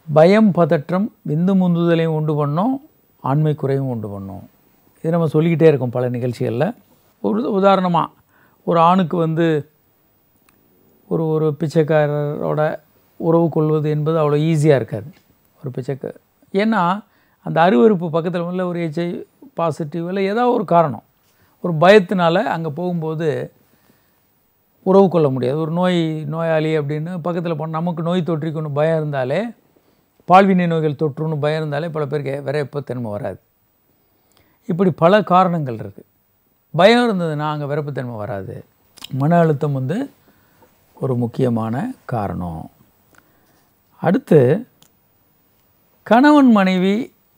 பயம் பதற்றம் விந்து முந்துதலையும் உண்டு பண்ணும் ஆண்மை குறையும் உண்டு பண்ணும் இது நம்ம சொல்லிக்கிட்டே இருக்கோம் பல நிகழ்ச்சிகளில் ஒரு உதாரணமாக ஒரு ஆணுக்கு வந்து ஒரு ஒரு பிச்சைக்காரரோட உறவு கொள்வது என்பது அவ்வளோ ஈஸியாக இருக்காது ஒரு பிச்சைக்க ஏன்னா அந்த அருவருப்பு பக்கத்தில் உள்ள ஒரு ஹெச்ஐ பாசிட்டிவ் இல்லை ஏதாவது ஒரு காரணம் ஒரு பயத்தினால அங்கே போகும்போது உறவு கொள்ள முடியாது ஒரு நோய் நோயாளி அப்படின்னு பக்கத்தில் போன நமக்கு நோய் தொற்றிக்கொண்டு பயம் இருந்தாலே பால்வினை நோய்கள் தொற்றுன்னு பயம் இருந்தாலே பல பேருக்கு விரைப்புத்தன்மை வராது இப்படி பல காரணங்கள் இருக்குது பயம் இருந்ததுன்னா அங்கே விரைப்புத்தன்மை வராது மன அழுத்தம் வந்து ஒரு முக்கியமான காரணம் அடுத்து கணவன் மனைவி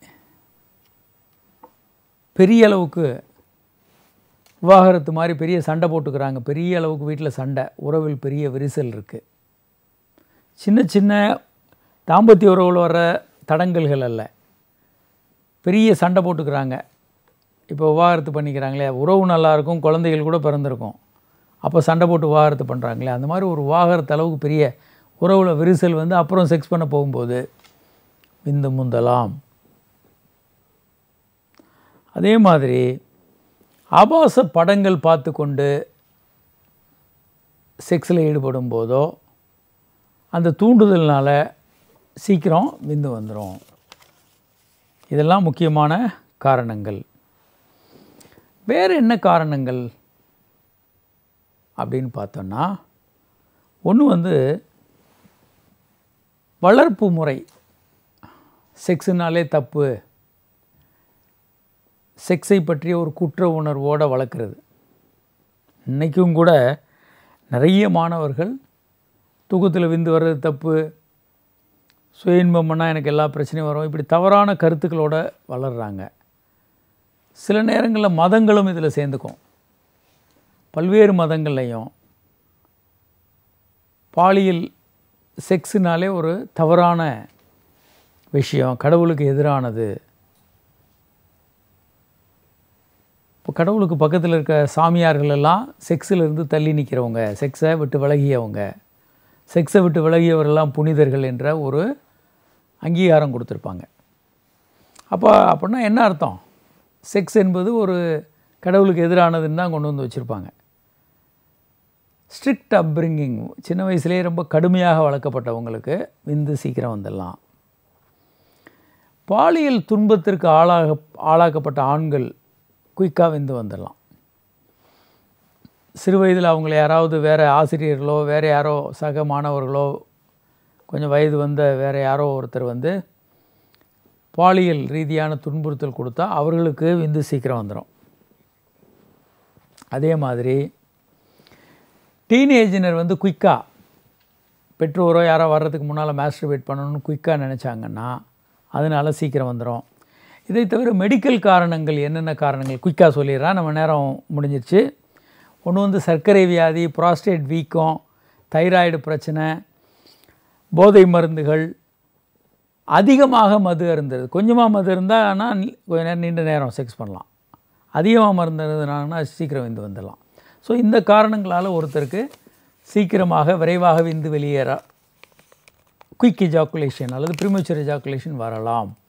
பெரிய அளவுக்கு விவாகரத்து மாதிரி பெரிய சண்டை போட்டுக்கிறாங்க பெரிய அளவுக்கு வீட்டில் சண்டை உறவில் பெரிய விரிசல் இருக்குது சின்ன சின்ன தாம்பத்திய உறவில் வர தடங்கல்கள் அல்ல பெரிய சண்டை போட்டுக்கிறாங்க இப்போ விவாகரத்து பண்ணிக்கிறாங்களே உறவு நல்லாயிருக்கும் குழந்தைகள் கூட பிறந்திருக்கும் அப்போ சண்டை போட்டு விவாகரத்து பண்ணுறாங்களே அந்த மாதிரி ஒரு விவாகரத்து அளவுக்கு பெரிய உறவில் விரிசல் வந்து அப்புறம் செக்ஸ் பண்ண போகும்போது விந்து முந்தலாம் அதே மாதிரி ஆபாச படங்கள் பார்த்து கொண்டு செக்ஸில் ஈடுபடும் போதோ அந்த தூண்டுதல்னால் சீக்கிரம் விந்து வந்துடும் இதெல்லாம் முக்கியமான காரணங்கள் வேறு என்ன காரணங்கள் அப்படின்னு பார்த்தோன்னா ஒன்று வந்து வளர்ப்பு முறை செக்ஸுனாலே தப்பு செக்ஸை பற்றிய ஒரு குற்ற உணர்வோடு வளர்க்குறது இன்றைக்கும் கூட நிறைய மாணவர்கள் தூக்கத்தில் விந்து வர்றது தப்பு சுய இன்பம் பண்ணால் எனக்கு எல்லா பிரச்சனையும் வரும் இப்படி தவறான கருத்துக்களோட வளர்கிறாங்க சில நேரங்களில் மதங்களும் இதில் சேர்ந்துக்கும் பல்வேறு மதங்கள்லையும் பாலியல் செக்ஸுனாலே ஒரு தவறான விஷயம் கடவுளுக்கு எதிரானது இப்போ கடவுளுக்கு பக்கத்தில் இருக்க சாமியார்கள் எல்லாம் செக்ஸில் இருந்து தள்ளி நிற்கிறவங்க செக்ஸை விட்டு விலகியவங்க செக்ஸை விட்டு விலகியவரெல்லாம் புனிதர்கள் என்ற ஒரு அங்கீகாரம் கொடுத்துருப்பாங்க அப்போ அப்படின்னா என்ன அர்த்தம் செக்ஸ் என்பது ஒரு கடவுளுக்கு எதிரானதுன்னு தான் கொண்டு வந்து வச்சுருப்பாங்க ஸ்ட்ரிக்ட் அப்ரிங்கிங் சின்ன வயசுலேயே ரொம்ப கடுமையாக வளர்க்கப்பட்டவங்களுக்கு விந்து சீக்கிரம் வந்துடலாம் பாலியல் துன்பத்திற்கு ஆளாக ஆளாக்கப்பட்ட ஆண்கள் குயிக்காக விந்து வந்துடலாம் சிறு வயதில் அவங்கள யாராவது வேறு ஆசிரியர்களோ வேறு யாரோ சக மாணவர்களோ கொஞ்சம் வயது வந்த வேறு யாரோ ஒருத்தர் வந்து பாலியல் ரீதியான துன்புறுத்தல் கொடுத்தா அவர்களுக்கு விந்து சீக்கிரம் வந்துடும் அதே மாதிரி டீனேஜினர் வந்து குயிக்காக பெற்றோரோ யாரோ வர்றதுக்கு முன்னால் மாஸ்டர்பேட் பண்ணணும்னு குயிக்காக நினச்சாங்கன்னா அதனால் சீக்கிரம் வந்துடும் இதை தவிர மெடிக்கல் காரணங்கள் என்னென்ன காரணங்கள் குயிக்காக சொல்லிடுறேன் நம்ம நேரம் முடிஞ்சிருச்சு ஒன்று வந்து சர்க்கரை வியாதி ப்ராஸ்டேட் வீக்கம் தைராய்டு பிரச்சனை போதை மருந்துகள் அதிகமாக மது அருந்தது கொஞ்சமாக மது இருந்தால் ஆனால் கொஞ்ச நேரம் நீண்ட நேரம் செக்ஸ் பண்ணலாம் அதிகமாக மருந்து இருந்ததுனாங்கன்னா சீக்கிரம் விந்து வந்துடலாம் ஸோ இந்த காரணங்களால் ஒருத்தருக்கு சீக்கிரமாக விரைவாக விந்து வெளியேற குயிக் எஜாக்குலேஷன் அல்லது ப்ரிமச்சர் எஜாக்குலேஷன் வரலாம்